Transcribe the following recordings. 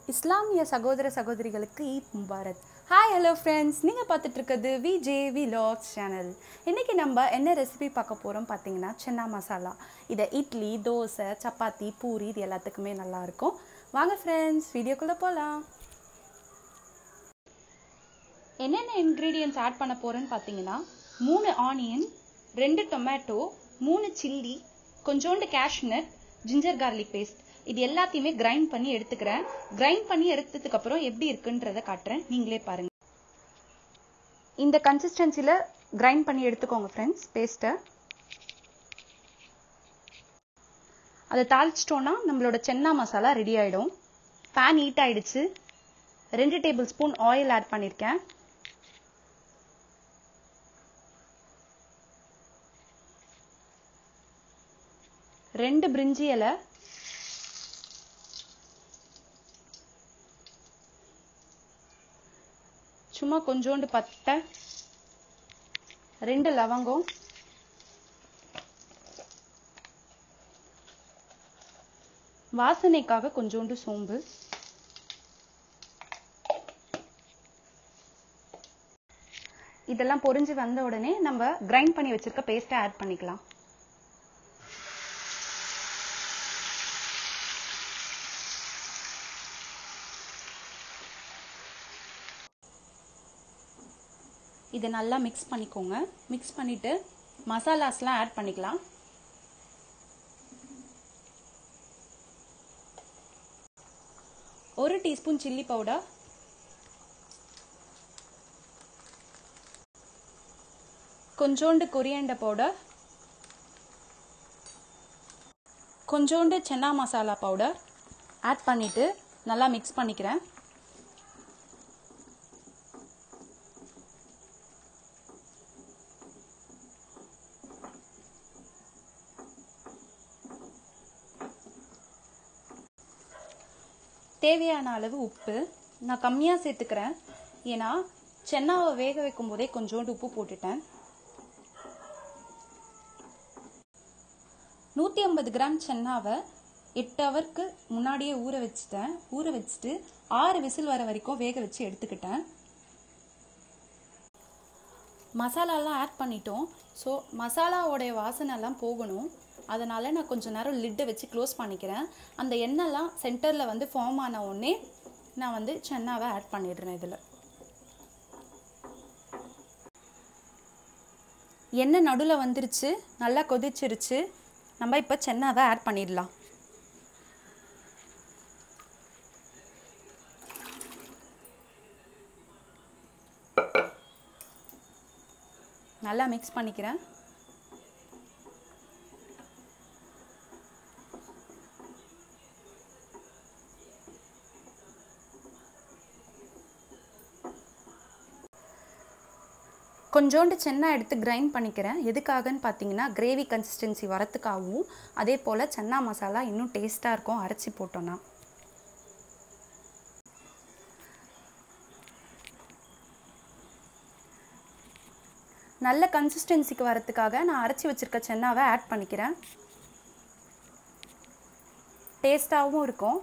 இஸ்லாமிய சகோதர சகோதரிகளுக்கு Eid Mubarak hi hello friends நீங்கள் பார்த்துட்டு இருக்கிறது விஜே விலாக்ஸ் சேனல் இன்றைக்கி நம்ம என்ன ரெசிபி பார்க்க போகிறோம் பார்த்தீங்கன்னா சென்னா மசாலா இதை இட்லி தோசை சப்பாத்தி பூரி இது எல்லாத்துக்குமே நல்லாயிருக்கும் வாங்க ஃப்ரெண்ட்ஸ் வீடியோக்குள்ளே போகலாம் என்னென்ன இன்க்ரீடியன்ட்ஸ் ஆட் பண்ண போகிறேன்னு பார்த்தீங்கன்னா மூணு ஆனியன் ரெண்டு டொமேட்டோ மூணு சில்லி கொஞ்சோண்டு கேஷ்நட் ஜிஞ்சர் கார்லிக் பேஸ்ட் இது எல்லாத்தையுமே கிரைண்ட் பண்ணி எடுத்துக்கிறேன் கிரைண்ட் பண்ணி எடுத்ததுக்கு அப்புறம் எப்படி இருக்குன்றத காட்டுறேன் நீங்களே பாருங்க இந்த கன்சிஸ்டன்சில கிரைண்ட் பண்ணி எடுத்துக்கோங்க ஃப்ரெண்ட்ஸ் பேஸ்ட்டை அதை தாளிச்சிட்டோன்னா நம்மளோட சென்னா மசாலா ரெடி ஆயிடும் பேன் ஹீட் ஆயிடுச்சு ரெண்டு டேபிள் ஸ்பூன் ஆயில் ஆட் பண்ணியிருக்கேன் ரெண்டு பிரிஞ்சி இலை சும்மா கொஞ்சோண்டு பட்டை ரெண்டு லவங்கம் வாசனைக்காக கொஞ்சோண்டு சோம்பு இதெல்லாம் பொரிஞ்சு வந்த உடனே நம்ம கிரைண்ட் பண்ணி வச்சிருக்க பேஸ்ட்டை ஆட் பண்ணிக்கலாம் இதை நல்லா மிக்ஸ் பண்ணிக்கோங்க மிக்ஸ் பண்ணிட்டு மசாலாஸ்லாம் ஆட் பண்ணிக்கலாம் ஒரு டீஸ்பூன் சில்லி பவுடர் கொஞ்சோண்டு கொரியண்ட பவுடர் கொஞ்சோண்டு சென்னா மசாலா பவுடர் ஆட் பண்ணிட்டு நல்லா மிக்ஸ் பண்ணிக்கிறேன் தேவையான அளவு உப்பு நான் கம்மியாக சேர்த்துக்கிறேன் ஏன்னா சென்னாவை வேக வைக்கும் போதே கொஞ்சோண்டு உப்பு போட்டுட்டேன் நூற்றி ஐம்பது கிராம் சென்னாவை எட்டு ஹவருக்கு முன்னாடியே ஊற வச்சுட்டேன் ஊற வச்சுட்டு ஆறு விசில் வர வரைக்கும் வேக வச்சு எடுத்துக்கிட்டேன் மசாலாலாம் ஆட் பண்ணிட்டோம் ஸோ மசாலாவோடைய வாசனைலாம் போகணும் அதனால் நான் கொஞ்சம் நேரம் லிட்டை வச்சு க்ளோஸ் பண்ணிக்கிறேன் அந்த எண்ணெய்லாம் சென்டரில் வந்து ஃபார்ம் ஆன உடனே நான் வந்து சென்னாவை ஆட் பண்ணிடுறேன் இதில் எண்ணெய் நடுவில் வந்துருச்சு நல்லா கொதிச்சிருச்சு நம்ம இப்போ சென்னாவை ஆட் பண்ணிடலாம் நல்லா மிக்ஸ் பண்ணிக்கிறேன் கொஞ்சோண்டு சென்னா எடுத்து கிரைண்ட் பண்ணிக்கிறேன் எதுக்காகன்னு பார்த்தீங்கன்னா கிரேவி கன்சிஸ்டன்சி வரத்துக்காகவும் அதே போல் சென்னா மசாலா இன்னும் டேஸ்ட்டாக இருக்கும் அரைச்சி போட்டோன்னா நல்ல கன்சிஸ்டன்சிக்கு வரத்துக்காக நான் அரைச்சி வச்சுருக்க சென்னாவை ஆட் பண்ணிக்கிறேன் டேஸ்ட்டாகவும் இருக்கும்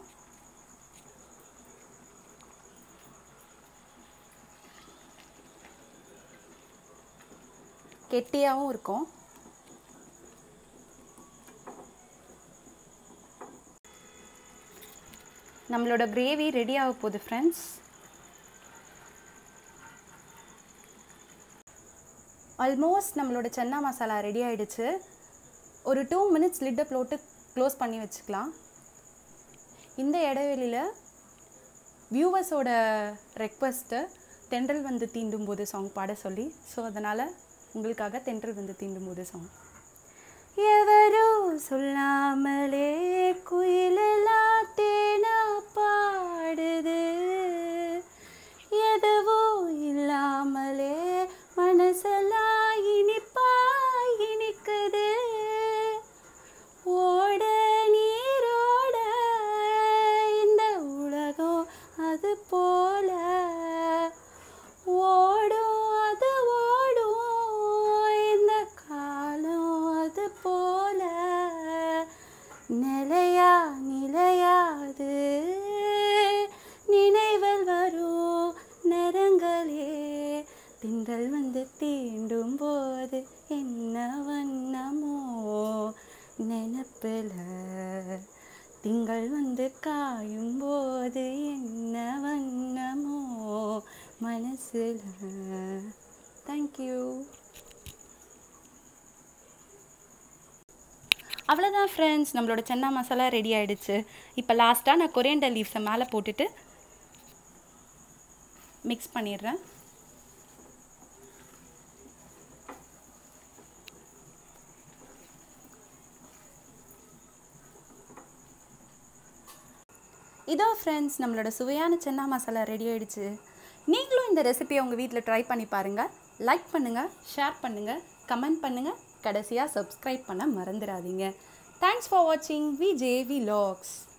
கெட்டியாகவும் இருக்கும் நம்மளோட கிரேவி ரெடி ஆக போகுது ஃப்ரெண்ட்ஸ் ஆல்மோஸ்ட் நம்மளோட சென்னா மசாலா ரெடி ஆயிடுச்சு ஒரு டூ மினிட்ஸ் லிட்டை போட்டு க்ளோஸ் பண்ணி வச்சுக்கலாம் இந்த இடைவெளியில் வியூவர்ஸோட ரெக்வஸ்ட்டு தென்றல் வந்து தீண்டும் போது சாங் பாட சொல்லி ஸோ அதனால் உங்களுக்காக தென்றல் வந்து தீண்டும் போது சாங் எவரோ சொல்லாமலே குயிலெல்லாம் தேனா பாடுது எதுவோ இல்லாமலே மனசெல்லாம் இனிப்பா இனிக்குது ஓட நீரோட இந்த உலகம் அது போல ஓடும் அது ஓடும் இந்த காலம் அது போல நிலையா நிலையா பால் வந்து காயும் போது என்ன வண்ணமோ மனசில் தேங்க்யூ அவ்வளோதான் ஃப்ரெண்ட்ஸ் நம்மளோட சென்னா மசாலா ரெடி ஆயிடுச்சு இப்போ லாஸ்ட்டாக நான் கொரியண்டர் லீவ்ஸை மேலே போட்டுட்டு மிக்ஸ் பண்ணிடுறேன் இதோ ஃப்ரெண்ட்ஸ் நம்மளோட சுவையான சென்னா மசாலா ரெடி ஆயிடுச்சு நீங்களும் இந்த ரெசிபியை உங்கள் வீட்டில் ட்ரை பண்ணி பாருங்கள் லைக் பண்ணுங்கள் ஷேர் பண்ணுங்கள் கமெண்ட் பண்ணுங்கள் கடைசியாக சப்ஸ்கிரைப் பண்ண மறந்துடாதீங்க தேங்க்ஸ் ஃபார் வாட்சிங் வி ஜே வி லாக்ஸ்